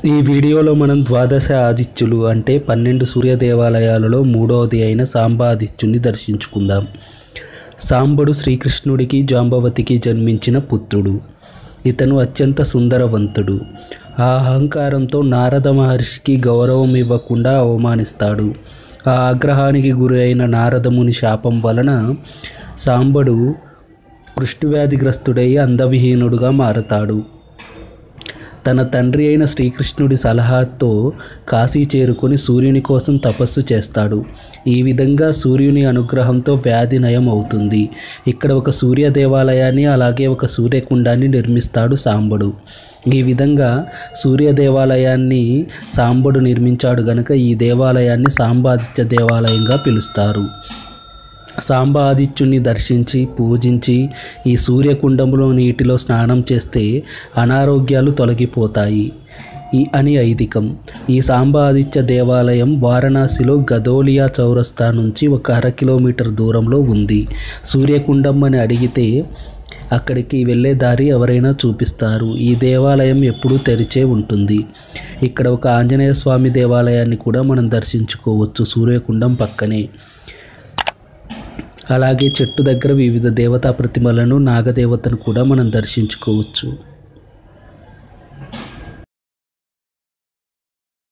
ఈ వీడియోలో మనం ద్వాదశ ఆదిత్యులు అంటే పన్నెండు సూర్య దేవాలయాలలో మూడవది అయిన సాంబాదిత్యుని దర్శించుకుందాం సాంబడు శ్రీకృష్ణుడికి జాంబవతికి జన్మించిన పుత్రుడు ఇతను అత్యంత సుందరవంతుడు ఆ అహంకారంతో నారద మహర్షికి గౌరవం ఇవ్వకుండా అవమానిస్తాడు ఆ ఆగ్రహానికి గురి అయిన నారదముని శాపం వలన సాంబడు కృష్ణవ్యాధిగ్రస్తుడై అందవిహీనుడుగా మారతాడు తన తండ్రి అయిన శ్రీకృష్ణుడి సలహాతో కాశీ చేరుకొని సూర్యుని కోసం తపస్సు చేస్తాడు ఈ విధంగా సూర్యుని అనుగ్రహంతో వ్యాధి నయం అవుతుంది ఇక్కడ ఒక సూర్య దేవాలయాన్ని అలాగే ఒక సూర్యకుండాన్ని నిర్మిస్తాడు సాంబడు ఈ విధంగా సూర్య దేవాలయాన్ని సాంబడు నిర్మించాడు గనుక ఈ దేవాలయాన్ని సాంబాదిత్య దేవాలయంగా పిలుస్తారు సాంబ ఆదిత్యుని దర్శించి పూజించి ఈ సూర్యకుండంలో నీటిలో స్నానం చేస్తే అనారోగ్యాలు తొలగిపోతాయి ఈ అని ఐదికం ఈ సాంబ ఆదిత్య దేవాలయం వారణాసిలో గదోలియా చౌరస్తా నుంచి ఒక అర కిలోమీటర్ దూరంలో ఉంది సూర్యకుండం అని అడిగితే అక్కడికి వెళ్ళే దారి ఎవరైనా చూపిస్తారు ఈ దేవాలయం ఎప్పుడూ తెరిచే ఉంటుంది ఇక్కడ ఒక ఆంజనేయ స్వామి దేవాలయాన్ని కూడా మనం దర్శించుకోవచ్చు సూర్యకుండం పక్కనే అలాగే చెట్టు దగ్గర వివిధ దేవతా ప్రతిమలను నాగదేవతను కూడా మనం దర్శించుకోవచ్చు